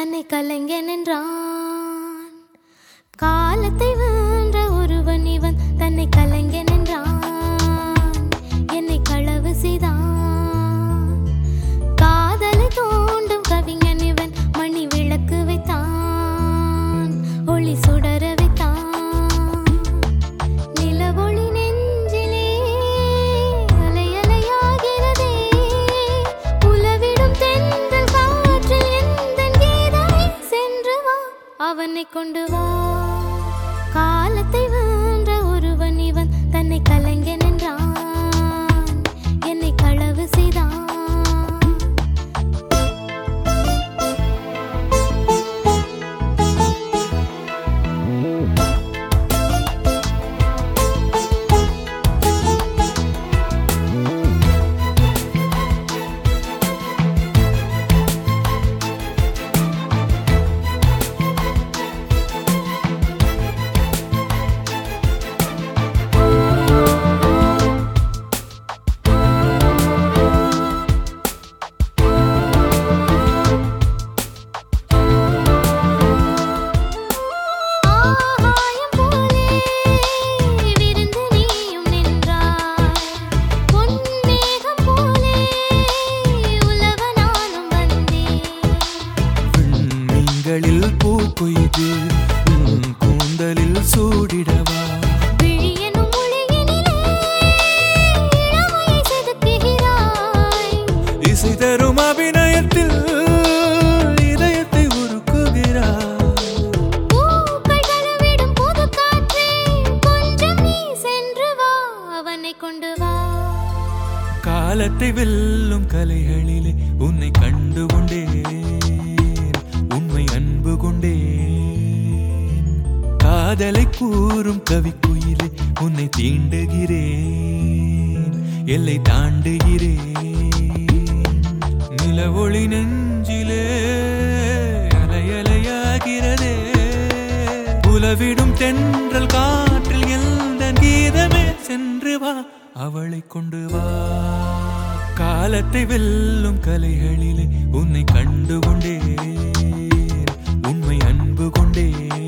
தன்னை கலைஞன் என்றான் காலத்தை வென்ற ஒருவன் இவன் தன்னை கலைஞன் என்றான் என்னை களவு செய்தான் காதலை தோண்டும் கவிஞன் இவன் மணி விளக்கு வைத்தான் ஒளி சுடர வைத்தான் நிலவொளி நெஞ்சிலே அலை அலையாகிறதே உலவிடும் தென்றல் காற்றில் எந்தன் கீதமே சென்று வா அவனை கொண்டு வா காலத்தை வென்ற ஒருவன் இவன் தன்னை கலைஞன் என்றான் என்னை களவு செய்தான் ஆகாயம் போலே விருந்து நீயும் நின்றாய் பொன்மேகம் போலே உலவ நானும் வந்தேன் விண்மீன்களில் பூ கொய்து உன் கூந்தலில் சூடிடவா விழியெனும் ஒளியினிலே இளமையை செதுக்குகிறாய் இசை தரும் அபிநயத்தில் இதயத்தை உருக்குகிறாய் பூக்கள் கழுவிடும் புது காற்றே கொஞ்சம் நீ சென்று வா அவனை கொண்டு வா காலத்தை வெல்லும் கலைகளிலே உன்னை கண்டு கொண்டேன் உண்மை அன்பு கொண்டேன் காதலை கூறும் கவிக்குயிலே உன்னை தீண்டுகிறேன் எல்லை தாண்டுகிறேன் நிலவொளி நெஞ்சிலே அலையலையாகிறதே புலவிடும் தென்றல் காற்றில் எந்த கீதமே சென்று வா அவளை கொண்டு வா காலத்தை வெல்லும் கலைகளிலே உன்னை கண்டு கொண்டேன் உண்மை அன்பு கொண்டேன்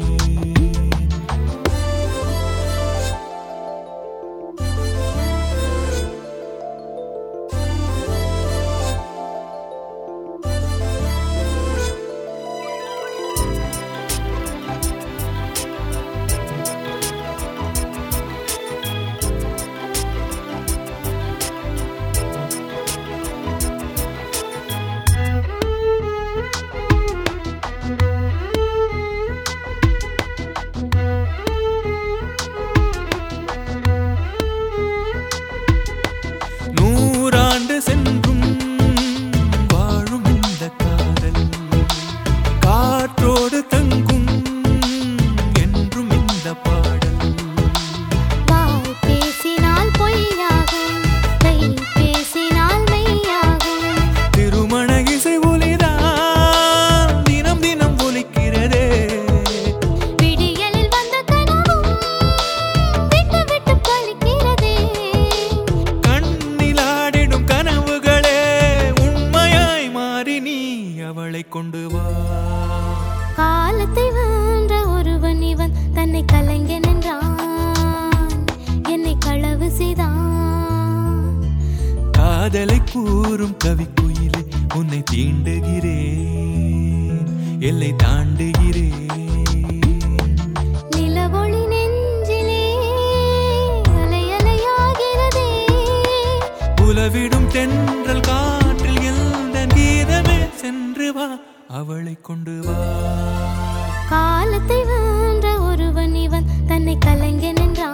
நூறாண்டு சென்றும் வாழும் இந்த காதல் காற்றோடு தங்கும் என்றும் இந்த பாடல் வாய் பேசினால் பொய்யாகும் கை பேசினால் மெய்யாகும் திருமண இசை ஒலிதான் தினம் தினம் ஒலிக்கிறதே விடியலில் வந்த கனவும் விட்டு விட்டு பழிக்கிறதே கண்ணில் ஆடிடும் கனவுகளே உண்மையாய் மாறி நீ அவளை கொண்டு வா காலத்தை வென்ற ஒருவன் இவன் தன்னை கலைஞன் என்றான் என்னை களவு செய்தான் காதலை கூறும் கவிக்குயிலே உன்னை தீண்டுகிறேன் எல்லை தாண்டுகிறேன் நிலவொளி நெஞ்சிலே அலை அலையாகிறதே புலவிடும் தென்றல் காற்றில் எந்த கீதமே சென்று வா அவளை கொண்டு வா காலத்தை வென்ற ஒருவன் இவன் தன்னை கலைஞன் என்றான்